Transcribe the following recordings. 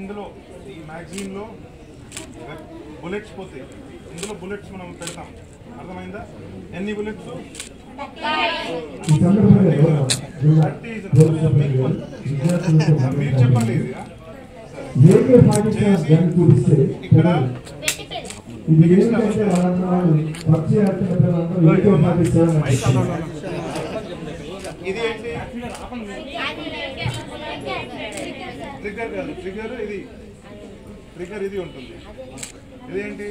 ఇందులో ఈ మ్యాగజైన్లో బుల్లెట్స్ పోతాయి ఇందులో బుల్లెట్స్ మనం పెడతాం అర్థమైందా ఎన్ని బుల్లెట్స్ ఈ సందర్భంగా గౌరవ జిల్లా విద్యార్థులతో మీరు చెప్పాలి ఇది ఆ? ఏకే పాటించిన దాన్ని చూపిస్తే ఇక్కడ ఇది ఏంటంటే వాళ్ళన్న వాళ్ళు పరిచయార్థుల పిల్లలందరూ ఏకే పాటిస్తారని ఇది ఏంటి ట్రిగ్గర్ కాదు ట్రిగ్గర్ ఇది ట్రిగ్గర్ ఇది ఉంటుంది ఇదేంటి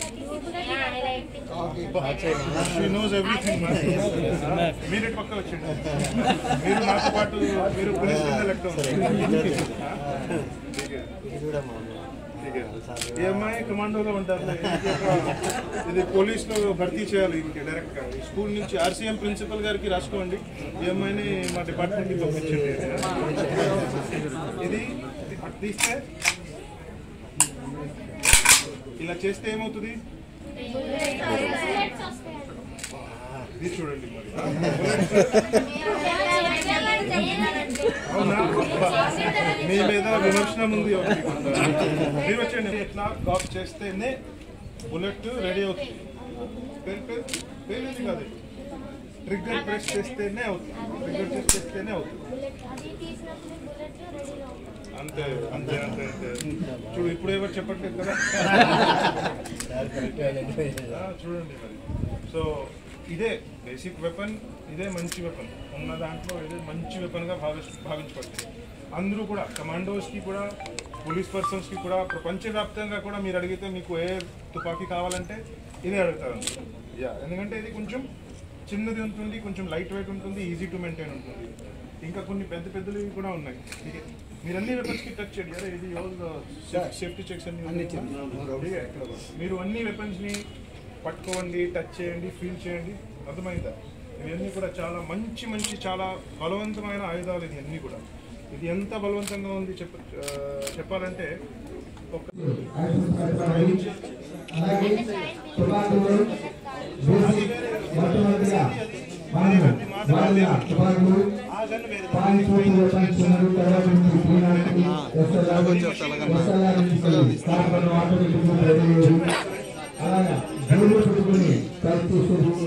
షీ నోస్ ఎవ్రీథింగ్ మీరు ఇటు పక్క వచ్చండి మీరు నాతో పాటు మీరు పోలీస్ కింద లెక్క ఉన్నారు. ठीक है ये అమ్మాయి కమాండోలో ఉంటారు ఇది పోలీస్లో భర్తీ చేయాలి ఇంకే డైరెక్ట్గా స్కూల్ నుంచి ఆర్సీఎం ప్రిన్సిపల్ గారికి రాసుకోండి ఈ అమ్మాయిని మా డిపార్ట్మెంట్కి పంపించండి ఇది అటు తీస్తే ఇలా చేస్తే ఏమవుతుంది ఇది చూడండి మరి అవునా మీ మీద విమర్శనం ఉంది ఒకటి. మీరు వచ్చండి ఇట్లా కాప్ చేస్తేనే బుల్లెట్ రెడీ అవుతుంది పేరు పేరు పేరు కాదు ట్రిగ్గర్ ప్రెస్ చేస్తేనే అవుతుంది ట్రిగ్గర్ ప్రెస్ చేస్తేనే అవుతుంది అంతే అంతే అంతే అంతే చూడు ఇప్పుడు ఎవరు చెప్పట్లేదు కదా ఆ, చూడండి మరి సో ఇదే బేసిక్ వెపన్ ఇదే మంచి వెపన్ ఉన్న దాంట్లో ఇదే మంచి వెపన్గా భావి భావించబడుతుంది అందరూ కూడా కమాండోస్కి కూడా పోలీస్ పర్సన్స్కి కూడా ప్రపంచవ్యాప్తంగా కూడా మీరు అడిగితే మీకు ఏ తుపాకీ కావాలంటే ఇదే అడుగుతారు యా ఎందుకంటే ఇది కొంచెం చిన్నది ఉంటుంది కొంచెం లైట్ వెయిట్ ఉంటుంది ఈజీ టు మెయింటైన్ ఉంటుంది ఇంకా కొన్ని పెద్ద పెద్దవి కూడా ఉన్నాయి ఇది మీరు అన్ని వెపన్స్కి టచ్ చేయండి అరే ఇది సేఫ్టీ చెక్స్ అన్ని ఉన్నాయి. ఇదిగే ఇక్కడ కూడా. మీరు అన్ని వెపన్స్ని పట్టుకోండి టచ్ చేయండి ఫీల్ చేయండి అర్థమైందా ఇవన్నీ కూడా చాలా మంచి మంచి చాలా బలవంతమైన ఆయుధాలు ఇది అన్నీ కూడా ఇది ఎంత బలవంతంగా ఉంది చెప్ప ఆ, చెప్పాలంటే ఒక అలాగే తుపాకులు బేసిక్ మొట్టమొదటిగా మనం వాడిన తుపాకులు పాయింట్ ఉపయోగించుకున్నారు తర్వాత నుంచి త్రీనాటికి ఎస్ఎల్ఆర్ ఎస్ఎల్ఆర్ నుంచి కార్బన్ ఆటోమేటిక్ అలాగా జోలు పెట్టుకుని టైప్ చేసేది